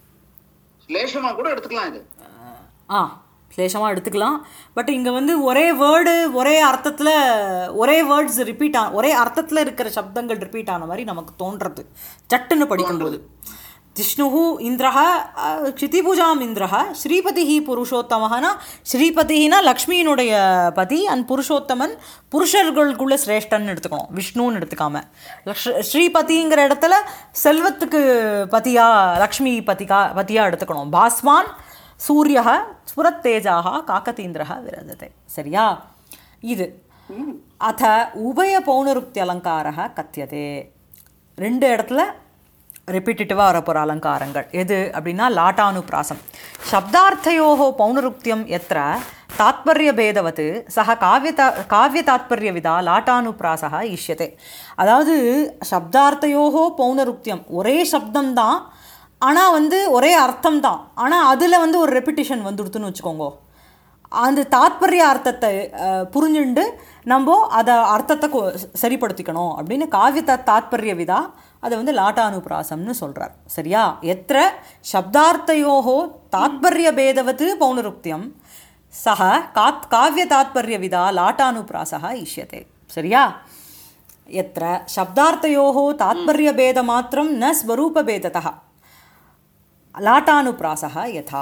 லேஷமா கூட எடுத்துக்கலாம் இது ஆ கிளேஷமாக எடுத்துக்கலாம் பட் இங்கே வந்து ஒரே வேர்டு ஒரே அர்த்தத்தில் ஒரே வேர்ட்ஸ் ரிப்பீட் ஆ ஒரே அர்த்தத்தில் இருக்கிற சப்தங்கள் ரிப்பீட் ஆன மாதிரி நமக்கு தோன்றது சட்டுன்னு படிக்கும்போது ஜிஷ்ணுஹு இந்திரஹ அஹ், க்ஷிதிபுஜாம் இந்திரஹ ஸ்ரீபதிஹி புருஷோத்தமஹனா ஸ்ரீபதினா லக்ஷ்மியினுடைய பதி அண்ட் புருஷோத்தமன் புருஷர்களுக்குள்ள சிரேஷ்டன்னு எடுத்துக்கணும் விஷ்ணுன்னு எடுத்துக்காம லக்ஷ் ஸ்ரீபதிங்கிற இடத்துல செல்வத்துக்கு பதியா லக்ஷ்மி பதிகா பதியா எடுத்துக்கணும் பாஸ்வான் சூரிய ஸ்புரத்தேஜாக காக்கதீந்திரः விரதத்தை சரியா இது அத உபய பௌனருக்தி அலங்காரः கத்தியதே ரெண்டு இடத்துல ரிப்பீட்டேட்டிவாக வரப்போகிற அலங்காரங்கள் எது அப்படின்னா லாட்டானுப்ராசம் சப்தார்த்தயோகோ பௌனருக்தியம் எத்திர தாத்பரியபேதவத் சக காவிய காவிய தாத்பரியவிதா லாட்டானுப்ராசः இஷ்யத்தை அதாவது சப்தார்த்தயோகோ பௌனருக்தியம் ஒரே சப்தம்தான் ஆனால் வந்து ஒரே அர்த்தம் தான் ஆனால் அதில் வந்து ஒரு ரெப்பிட்டிஷன் வந்துடுத்துன்னு வச்சுக்கோங்க அந்த தாத்பரிய அர்த்தத்தை அஹ், புரிஞ்சுண்டு நம்ம அதை அர்த்தத்தை கொ- சரிப்படுத்திக்கணும் அப்படின்னு காவிய தா தாத்பரிய விதா அதை வந்து லாட்டானுப்ராசம்னு சொல்கிறார் சரியா எத்திர சப்தார்த்தயோகோ தாத்பரிய பேதவத்து பௌனருக்தியம் சக காத் காவிய தாத்பரிய விதா லாட்டானுப்ராசः இஷ்யத்தை சரியா यत्र शब्दार्थयोः तात्पर्यभेदमात्रं न स्वरूपभेदतः लाटानुप्रासः यथा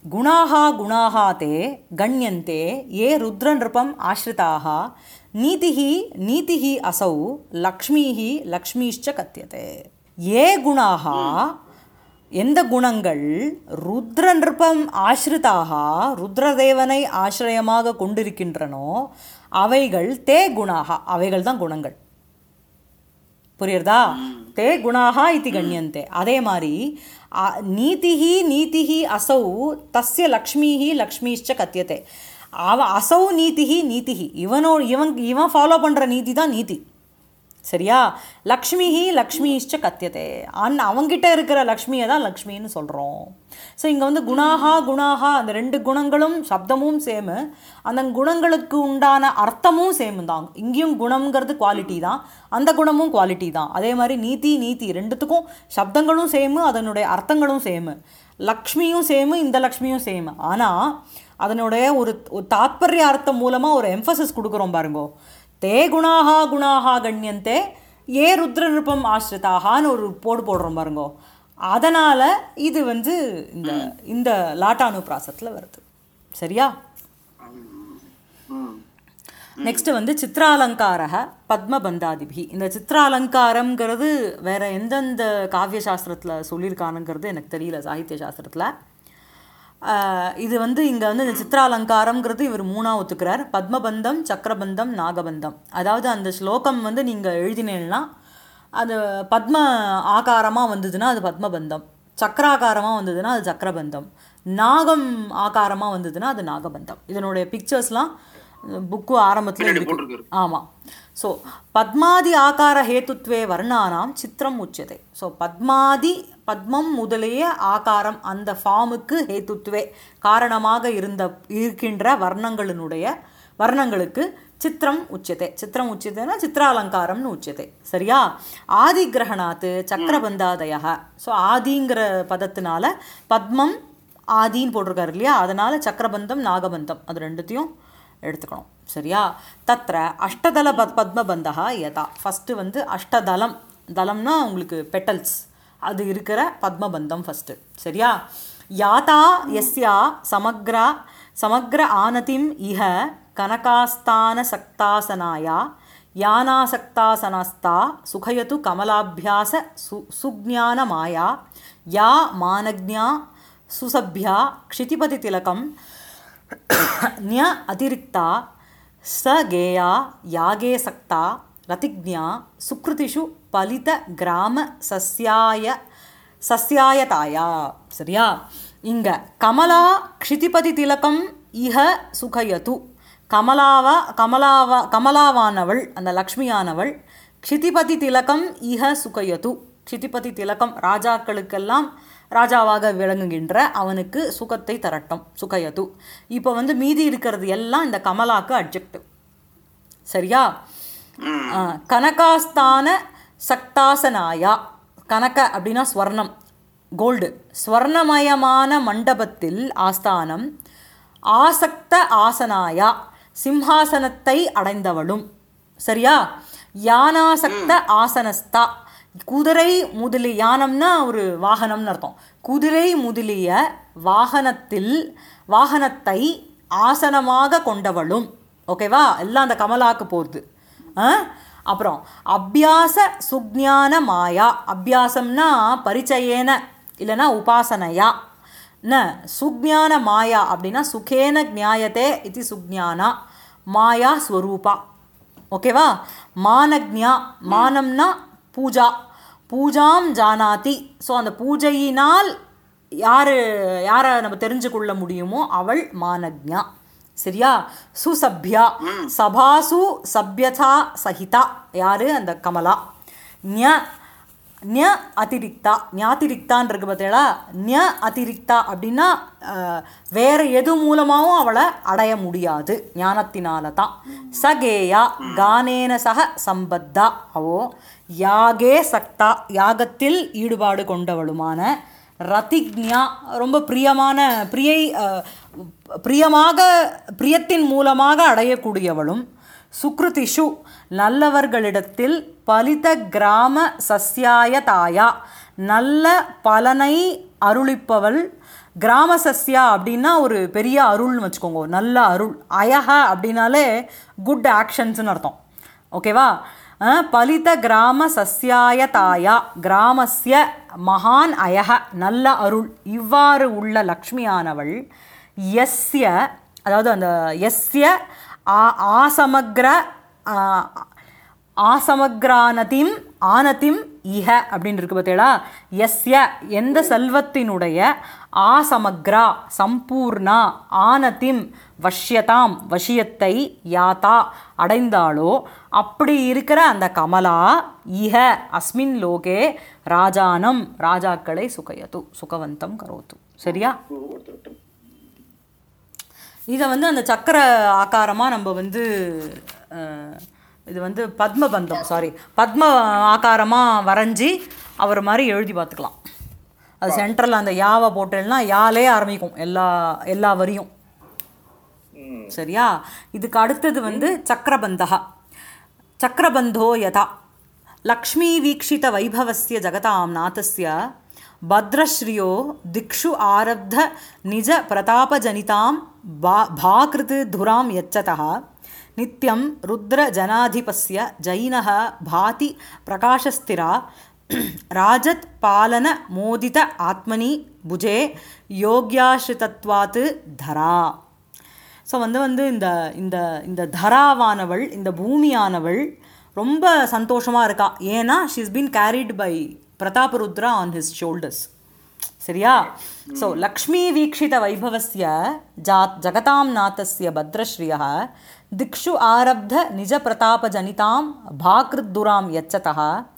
குணாः குணாः தே கண்யந்தே ஏ ருத்ரநிருபம் ஆசிரிதாக நீதிः நீதிः அசௌ லக்ஷ்மீः லக்ஷ்மீஷ்ச கத்தியதே ஏ குணாः எந்த குணங்கள் ருத்ர நிருபம் ஆசிரிதாக ருத்ரதேவனை ஆசிரியமாக கொண்டிருக்கின்றனோ அவைகள் தே குணாக அவைகள் தான் குணங்கள் புரியுறதா தே குணாக இது கண்யந்தே அதே மாதிரி அ- நீதிஹி நீதிஹி அசௌ தஸ்ய லக்ஷ்மிஹி லக்ஷ்மிஷ்ச கத்தியதே அவன் அசௌ நீதிஹி நீதிஹி இவனோ இவன் இவன் ஃபாலோ பண்ணுற நீதி தான் நீதி சரியா லக்ஷ்மிஹி லக்ஷ்மிஷ்ச கத்தியதே அன் அவங்கிட்ட இருக்கிற லக்ஷ்மியை தான் லக்ஷ்மின்னு சொல்கிறோம் ஸோ இங்கே வந்து குணாகா குணாகா அந்த ரெண்டு குணங்களும் சப்தமும் சேமு அந்த குணங்களுக்கு உண்டான அர்த்தமும் சேமு தான் இங்கேயும் குணம்ங்கிறது குவாலிட்டி தான் அந்த குணமும் குவாலிட்டி தான் அதே மாதிரி நீதி நீதி ரெண்டுத்துக்கும் சப்தங்களும் சேமு அதனுடைய அர்த்தங்களும் சேமு லக்ஷ்மியும் சேமு இந்த லக்ஷ்மியும் சேமு ஆனால் அதனுடைய ஒரு ஒரு தாத்பரிய அர்த்தம் மூலமாக ஒரு எம்ஃபசிஸ் கொடுக்குறோம் பாருங்கோ தே குணாகா குணாகா கண்யந்தே ஏ ருத்ரநிருப்பம் ஆசிரிதாகான்னு ஒரு போடு போடுறோம் பாருங்கோ அதனால் இது வந்து இந்த இந்த லாட்டானு பிராசத்தில் வருது சரியா ம் நெக்ஸ்ட் வந்து சித்ராலங்காரக பத்மபந்தாதிபி இந்த சித்ராலங்காரம்ங்கிறது வேற எந்தெந்த காவிய சாஸ்திரத்தில் சொல்லியிருக்கானுங்கிறது எனக்கு தெரியல சாகித்ய சாஸ்திரத்தில் ஆஹ் இது வந்து இங்கே வந்து இந்த சித்ராலங்காரம்ங்கிறது இவர் மூணா ஒத்துக்கிறார் பத்மபந்தம் சக்கரபந்தம் நாகபந்தம் அதாவது அந்த ஸ்லோகம் வந்து நீங்கள் எழுதினீங்கன்னா அது பத்ம ஆகாரமாக வந்ததுன்னா அது பத்மபந்தம் சக்கராகாரமாக வந்ததுன்னா அது சக்கரபந்தம் நாகம் ஆகாரமாக வந்ததுன்னா அது நாகபந்தம் இதனுடைய பிக்சர்ஸ்லாம் புக்கு ஆரம்பத்தில் பின்னாடி இருக்கு போட்டிருக்காரு ஆமா ஸோ பத்மாதி ஆகார ஹேத்துத்வே வர்ணானாம் சித்திரம் உச்சதே ஸோ பத்மாதி பத்மம் முதலிய ஆகாரம் அந்த ஃபார்முக்கு ஹேத்துத்வே காரணமாக இருந்த இருக்கின்ற வர்ணங்களினுடைய வர்ணங்களுக்கு சித்திரம் உச்சதே சித்திரம் உச்சதேனா சித்திராலங்காரம்னு உச்சதே சரியா ஆதி கிரகணாத்து சக்கரபந்தாதய ஸோ ஆதிங்கிற பதத்தினால பத்மம் ஆதின்னு போட்டிருக்காரு இல்லையா அதனால சக்கரபந்தம் நாகபந்தம் அது ரெண்டுத்தையும் எடுத்துக்கணும் சரியா தத்ர அஷ்டதல பத் பத்மபந்தா யதா ஃபஸ்ட்டு வந்து அஷ்டதலம் தலம்னா உங்களுக்கு பெட்டல்ஸ் அது இருக்கிற பத்மபந்தம் ஃபஸ்ட்டு சரியா யாதா யஸ்யா சமக்ரா சமக்ர ஆனதிம் இஹ கனகாஸ்தான சக்தாசனாயா யானாசக்தாசனஸ்தா சுகயது கமலாபியாச சு சுஜ்ஞான மாயா யா மானஜ்ஞா சுசभ्या क्षितिपति तिलकं न्य अतिरिक्ता स गेया यागे सक्ता रतिज्ञा सुकृतिषु पलितग्राम सस्याय சஸ்யாயதாயா சரியா இங்க கமலா க்ஷிதிபதி திலகம் இஹ சுகயது கமலாவா கமலாவா கமலாவானவள் அந்த லக்ஷ்மியானவள் க்ஷிதிபதி திலகம் இஹ சுகயது க்ஷிதிபதி திலகம் ராஜாக்களுக்கெல்லாம் ராஜாவாக விளங்குகின்ற அவனுக்கு சுகத்தை தரட்டும் சுகயது இப்போ வந்து மீதி இருக்கிறது எல்லாம் இந்த கமலாக்கு அட்ஜெக்டிவ் சரியா ஆ, கனகாஸ்தான சக்தாசனாயா கனக அப்படின்னா ஸ்வர்ணம் கோல்டு ஸ்வர்ணமயமான மண்டபத்தில் ஆஸ்தானம் ஆசக்த ஆசனாயா சிம்ஹாசனத்தை அடைந்தவளும் சரியா யானாசக்த ஆசனஸ்தா குதிரை முதலி யானம்னா ஒரு வாகனம்னு அர்த்தம் குதிரை முதலிய வாகனத்தில் வாகனத்தை ஆசனமாக கொண்டவளும் ஓகேவா எல்லாம் அந்த கமலாக்கு போகிறது அப்புறம் அபியாச சுக்ஞான மாயா அபியாசம்னா பரிச்சயேன இல்லைன்னா உபாசனையா ந சுக்ஞான மாயா அப்படின்னா சுகேன ஞாயத்தே இது சுக்ஞானா மாயா ஸ்வரூபா ஓகேவா மானக்ஞா மானம்னா பூஜா பூஜாம் ஜானாதி ஸோ அந்த பூஜையினால் யார் யாரை நம்ம தெரிஞ்சு கொள்ள முடியுமோ அவள் மானக்ஞா சரியா சுசப்யா சபாசு சப்யதா சகிதா யாரு அந்த கமலா ஞ ஞ அதிரிக்தா ஞாதிரிக்தான் இருக்கு பார்த்தீங்களா ஞ அதிரிக்தா அப்படின்னா அஹ், வேற எது மூலமாகவும் அவளை அடைய முடியாது ஞானத்தினால தான் சகேயா கானேன சக சம்பத்தா அவோ யாகே சக்தா யாகத்தில் ஈடுபாடு கொண்டவளுமான ரதிக்ஞா ரொம்ப பிரியமான பிரியை அஹ், பிரியமாக பிரியத்தின் மூலமாக அடையக்கூடியவளும் சுக்ருதிஷு நல்லவர்களிடத்தில் பலித கிராம சஸ்யாய தாயா நல்ல பலனை அருளிப்பவள் கிராம சஸ்யா அப்படின்னா ஒரு பெரிய அருள்னு வச்சுக்கோங்க நல்ல அருள் அயஹ அப்படின்னாலே குட் ஆக்ஷன்ஸ்னு அர்த்தம் ஓகேவா அஹ், பலித கிராம சஸ்யாய தாயா கிராமஸ்ய மகான் அயஹ நல்ல அருள் இவ்வாறு உள்ள லக்ஷ்மியானவள் எஸ்ய அதாவது அந்த எஸ்ய ஆ ஆசமக்ர ஆ, ஆசமக்ரானதிம் ஆனதிம் இஹ அப்படின்னு இருக்கு பார்த்தீங்களா எஸ்ய எந்த செல்வத்தினுடைய ஆசமக்ரா சம்பூர்ணா ஆனதிம் வஷ்யதாம் வஷியத்தை யாத்தா அடைந்தாளோ அப்படி இருக்கிற அந்த கமலா இஹ அஸ்மின் லோகே ராஜானம் ராஜாக்களை சுகயது சுகவந்தம் கரோத்து சரியா இதை வந்து அந்த சக்கர ஆகாரமாக நம்ம வந்து அஹ், இது வந்து பத்மபந்தம் சாரி பத்ம ஆகாரமாக வரைஞ்சி அவர் மாதிரி எழுதி பார்த்துக்கலாம் அது சென்ட்ரல் அந்த யாவை போட்டேன்னா யாலே ஆரம்பிக்கும் எல்லா எல்லா வரியும் சரியா இதுக்கு அடுத்தது வந்து சக்கரபந்தா சக்கரபந்தோ யதா லக்ஷ்மீ வீக்ஷித வைபவஸ்ய ஜகதாம் நாதஸ்ய பத்ரஸ்ரீயோ திக்ஷு ஆரப்த நிஜ பிரதாபஜனிதாம் பா பாகிருத் துராம் யச்சதः நித்யம் ருத்ர ஜனாதிபஸ்ய ஜைனः பாதி பிரகாசஸ்திரா ராஜத் பாலன மோதித ஆத்மனி புஜே யோக்யாஸ்ரிதத்வாத்து தரா ஸோ வந்து வந்து இந்த இந்த இந்த தராவானவள் இந்த பூமியானவள் ரொம்ப சந்தோஷமாக இருக்கா ஏன்னா she's been carried by Prataparudra on his shoulders சரியா ஸோ லக்ஷ்மீ வீக்ஷித வைபவஸ்ய ஜாத் ஜகதாம் நாத்தஸ்ய பத்ரஸ்ரீயः திக்ஷு ஆரப்த நிஜ பிரதாபஜனிதாம் பாக்ருத்துராம் யச்சதः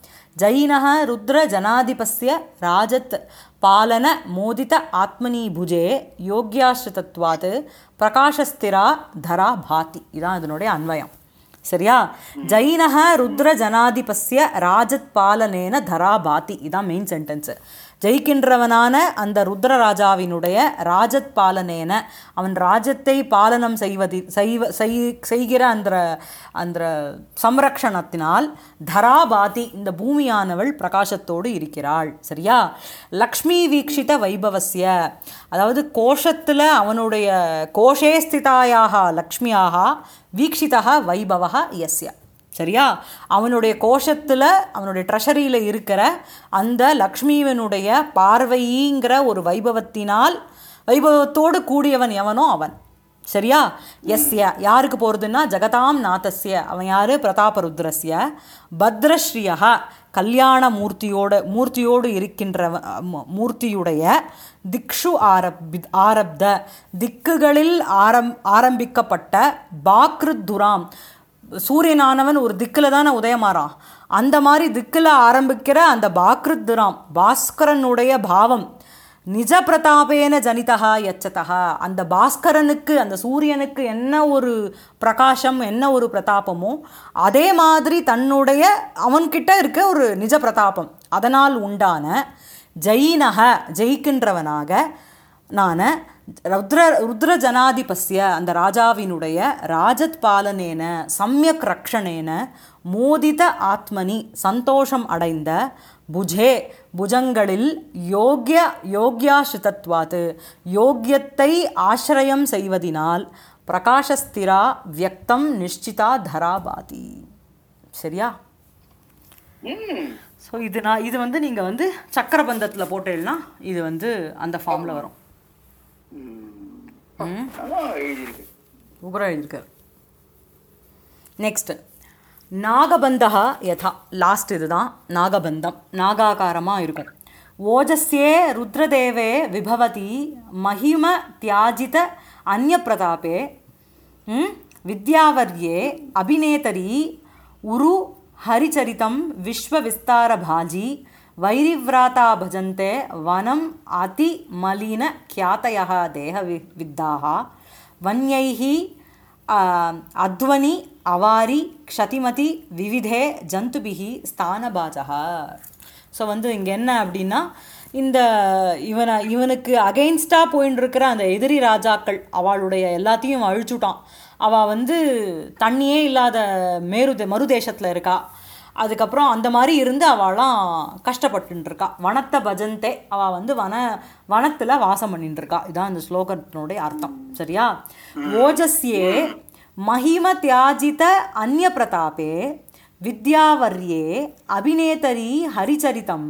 ஜைனः ருத்ரஜனாதிபஸ்ய ராஜத் பாலன மோதித ஆத்மனி புஜே யோக்யாஸ்ரிதத்வாத் பிரகாஷஸ்திரா தரா பாதி இதான் இதனுடைய அன்வயம் சரியா ஜைனஹ ருத்ர ஜனாதிபஸ்ய ராஜத் பாலனேன தரா பாதி இதான் மெயின் சென்டென்ஸ் ஜெயிக்கின்றவனான அந்த ருத்ரராஜாவினுடைய ராஜத் பாலனேன அவன் ராஜத்தை பாலனம் செய்வதி செய்வ செய் செய்கிற அந்த அந்த சம்ரக்ஷணத்தினால் தராபாதி இந்த பூமியானவள் பிரகாசத்தோடு இருக்கிறாள் சரியா லக்ஷ்மி வீக்ஷித வைபவஸ்ய அதாவது கோஷத்தில் அவனுடைய கோஷே ஸ்திதாயாக லக்ஷ்மியாக வீக்ஷிதா வைபவா எஸ்ய சரியா அவனுடைய கோஷத்தில் அவனுடைய ட்ரெஷரியில் இருக்கிற அந்த லக்ஷ்மிவனுடைய பார்வைங்கிற ஒரு வைபவத்தினால் வைபவத்தோடு கூடியவன் எவனோ அவன் சரியா எஸ்ய யாருக்கு போகிறதுன்னா ஜகதாம் நாதஸ்ய அவன் யார் பிரதாபருத்ரஸ்ய பத்ரஸ்ரீயா கல்யாண மூர்த்தியோட மூர்த்தியோடு இருக்கின்ற மூர்த்தியுடைய திக்ஷு ஆரப்பி ஆரப்த திக்குகளில் ஆரம் ஆரம்பிக்கப்பட்ட பாக்ருத்துராம் சூரியனானவன் ஒரு திக்கில் தானே உதயமாறான் அந்த மாதிரி திக்கில் ஆரம்பிக்கிற அந்த பாக்ருத்துராம் பாஸ்கரனுடைய பாவம் நிஜ பிரதாபேன ஜனிதா யச்சதா அந்த பாஸ்கரனுக்கு அந்த சூரியனுக்கு என்ன ஒரு பிரகாசம் என்ன ஒரு பிரதாபமோ அதே மாதிரி தன்னுடைய அவன்கிட்ட இருக்க ஒரு நிஜ பிரதாபம் அதனால் உண்டான ஜெயினக ஜெயிக்கின்றவனாக நான் ருத்ர ருத்ர ஜனாதிபஸ்ய அந்த ராஜாவினுடைய ராஜத் பாலனேன சம்யக் ரக்ஷணேன மோதித ஆத்மனி சந்தோஷம் அடைந்த புஜே புஜங்களில் யோக்ய யோக்யாஸ்ரிதத்வாத்து யோக்கியத்தை ஆசிரயம் செய்வதினால் பிரகாஷஸ்திரா வியக்தம் நிஷ்டிதா தராபாதி சரியா ஸோ இது நான் இது வந்து நீங்கள் வந்து சக்கரபந்தத்தில் போட்டேன்னா இது வந்து அந்த ஃபார்மில் வரும் அதான் எழுதியிருக்கு சூப்பராக எழுதியிருக்கார் நெக்ஸ்ட் நாகபந்தா யதா லாஸ்ட் இதுதான் நாகபந்தம் நாகாகாரமாக இருக்கும் ஓஜஸ்யே ருத்ரதேவே விபவதி மகிம தியாஜித அந்நியப்பிரதாபே ம், வித்யாவர்யே அபிநேதரி உரு ஹரிச்சரிதம் விஸ்வவிஸ்தாரபாஜி வைரிவ்ராதா பஜந்தே வனம் அதி மலின ख्यातयः देहविद्धाः वन्यैः आ, अध्वनि अवारि क्षतिमति விவிதே ஜந்துபிஹி ஸ்தானபாஜக ஸோ வந்து இங்கே என்ன அப்படின்னா இந்த இவனை இவனுக்கு அகெயின்ஸ்டாக போயின்னு இருக்கிற அந்த எதிரி ராஜாக்கள் அவளுடைய எல்லாத்தையும் அழிச்சுட்டான் அவள் வந்து தண்ணியே இல்லாத மேரு மறுதேசத்தில் இருக்கா அதுக்கப்புறம் அந்த மாதிரி இருந்து அவளாம் கஷ்டப்பட்டுன்னு இருக்கா வனத்தை பஜந்தே அவள் வந்து வன வனத்தில் வாசம் பண்ணிட்டு இருக்கா இதான் இந்த ஸ்லோகத்தினுடைய அர்த்தம் சரியா ஓஜஸ்யே மகிம தியாஜித அந்நிய பிரதாபே வித்யாவர்யே அபிநேதரி ஹரிச்சரிதம்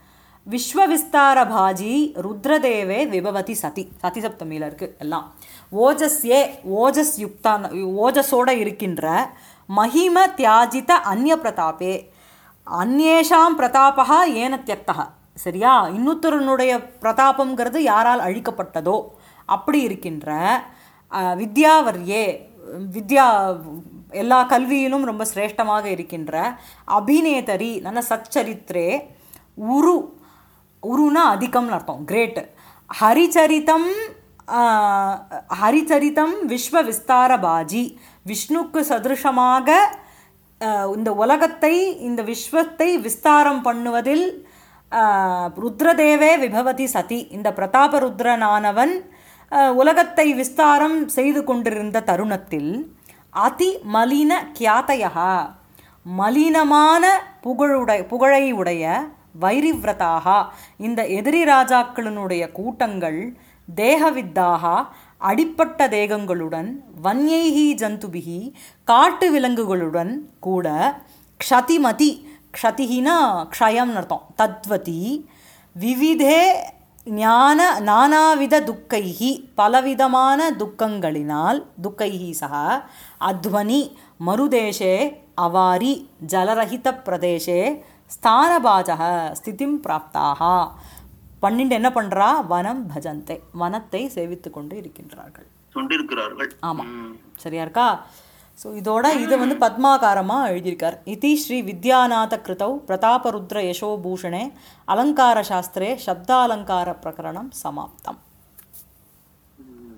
விஸ்வவிஸ்தாரபாஜி ருத்ரதேவே விபவதி சதி சதி சப்தமியில் இருக்குது எல்லாம் ஓஜஸ்யே ஓஜஸ் யுக்தான ஓஜஸோட இருக்கின்ற மகிம தியாஜித அந்நிய பிரதாபே அந்நேஷாம் பிரதாபா ஏன தியக்தா சரியா இன்னொருத்தருனுடைய பிரதாபங்கிறது யாரால் அழிக்கப்பட்டதோ அப்படி இருக்கின்ற அஹ், வித்யாவர்யே வித்யா எல்லா கல்வியிலும் ரொம்ப சிரேஷ்டமாக இருக்கின்ற அபிநேதரி நல்ல சச்சரித்ரே உரு உருனா அதிகம்னு அர்த்தம் கிரேட் ஹரிச்சரிதம் ஆஹ், ஹரிச்சரிதம் விஸ்வ விஸ்தார பாஜி விஷ்ணுக்கு சதிருஷமாக ஆஹ், இந்த உலகத்தை இந்த விஸ்வத்தை விஸ்தாரம் பண்ணுவதில் ஆஹ், ருத்ரதேவே விபவதி சதி இந்த பிரதாப ருத்ரனானவன் ஆஹ், உலகத்தை விஸ்தாரம் செய்து கொண்டிருந்த தருணத்தில் அதி மலின கியாத்தயா மலினமான புகழுடைய புகழை உடைய வைரிவ்ரதாக இந்த எதிரி ராஜாக்களினுடைய கூட்டங்கள் தேகவித்தாக அடிப்பட்ட தேகங்களுடன் வன்யைஹி ஜந்துபிகி காட்டு விலங்குகளுடன் கூட க்ஷதிமதி க்ஷதிஹினா க்ஷயம்னு அர்த்தம் தத்வதி விவிதே ஞான நானாவித துக்கைஹி பலவிதமான துக்கங்களினால் துக்கைஹி சக அத்வனி மருதேசே அவாரி ஜலரஹித பிரதேசே ஸ்தானபாஜக ஸ்திதிம் பிராப்தாக பன்னிண்டு என்ன பண்றா வனம் பஜந்தே வனத்தை சேவித்து கொண்டு இருக்கின்றார்கள் கொண்டிருக்கிறார்கள் ஆமாம் சரியா இருக்கா ஸோ இதோட இது வந்து பத்மாகாரமாக எழுதியிருக்கார் இதி ஸ்ரீ வித்யாநாத கிருதௌ பிரதாபருத்ர யசோபூஷணே அலங்கார சாஸ்திரே சப்தாலங்கார பிரகரணம் சமாப்தம்